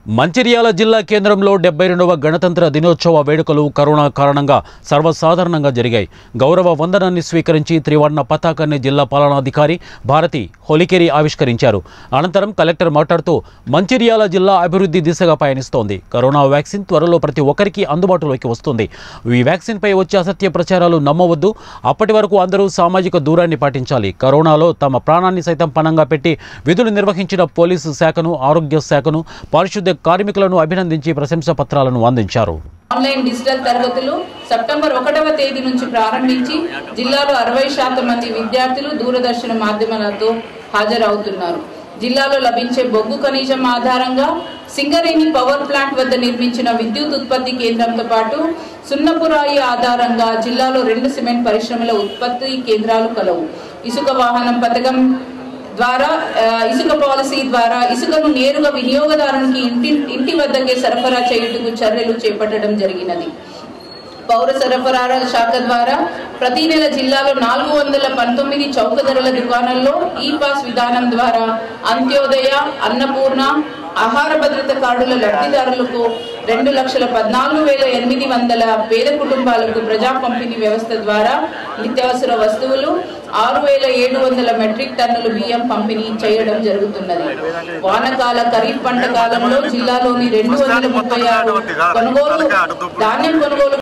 మంచిర్యాల జిల్లా కేంద్రంలో డెబ్బై రెండవ గణతంత్ర దినోత్సవ వేడుకలు కరోనా కారణంగా సర్వసాధారణంగా జరిగాయి గౌరవ వందనాన్ని స్వీకరించి త్రివర్ణ పతాకాన్ని జిల్లా పాలనాధికారి భారతి హొలికేరి ఆవిష్కరించారు అనంతరం కలెక్టర్ మాట్లాడుతూ మంచిర్యాల జిల్లా అభివృద్ధి దిశగా పయనిస్తోంది కరోనా వ్యాక్సిన్ త్వరలో ప్రతి ఒక్కరికి అందుబాటులోకి వస్తుంది ఈ వ్యాక్సిన్పై వచ్చే అసత్య ప్రచారాలు నమ్మవద్దు అప్పటి వరకు అందరూ సామాజిక దూరాన్ని పాటించాలి కరోనాలో తమ ప్రాణాన్ని సైతం పణంగా పెట్టి విధులు నిర్వహించిన పోలీసు శాఖను ఆరోగ్య శాఖను పారిశుద్ధ్య కార్మికులను అభినందించి ప్రశంసా పత్రాలను అందించారు ఆన్లైన్ డిజిటల్ తరగతులు సెప్టెంబర్ ఒకటవ తేదీ నుంచి ప్రారంభించి జిల్లాలో అరవై శాతం మంది విద్యార్థులు దూరదర్శన మాధ్యమాలతో హాజరవుతున్నారు జిల్లాలో లభించే బొగ్గు ఖనిజం ఆధారంగా సింగరేణి పవర్ ప్లాంట్ వద్ద నిర్మించిన విద్యుత్ ఉత్పత్తి కేంద్రంతో పాటు సున్నపురాయి ఆధారంగా జిల్లాలో రెండు సిమెంట్ పరిశ్రమల ఉత్పత్తి కేంద్రాలు కలవు ఇసుక వాహనం పథకం ద్వారా ఆ, ఇసుక పాలసీ ద్వారా ఇసుకను నేరుగా వినియోగదారునికి ఇంటి ఇంటి వద్దకే సరఫరా చేయుటకు చర్యలు చేపట్టడం జరిగినది పౌర సరఫరాల శాఖ ద్వారా ప్రతి నెల జిల్లాలో నాలుగు వందల పంతొమ్మిది చౌక ధరల దుకాణాల్లో ఈ పాస్ విధానం ద్వారా అంత్యోదయ అన్నపూర్ణ ఆహార భద్రత కార్డుల లబ్ధిదారులకు రెండు లక్షల పద్నాలుగు వేల ఎనిమిది వందల పేద కుటుంబాలకు ప్రజా పంపిణీ వ్యవస్థ ద్వారా నిత్యావసర వస్తువులు ఆరు వేల ఏడు వందల మెట్రిక్ టన్నులు బియ్యం పంపిణీ చేయడం జరుగుతున్నది వానకాల ఖరీఫ్ పంట కాలంలో జిల్లాలోని రెండు వందల ముప్పై ఆరు కొనుగోలు ధాన్యం కొనుగోలు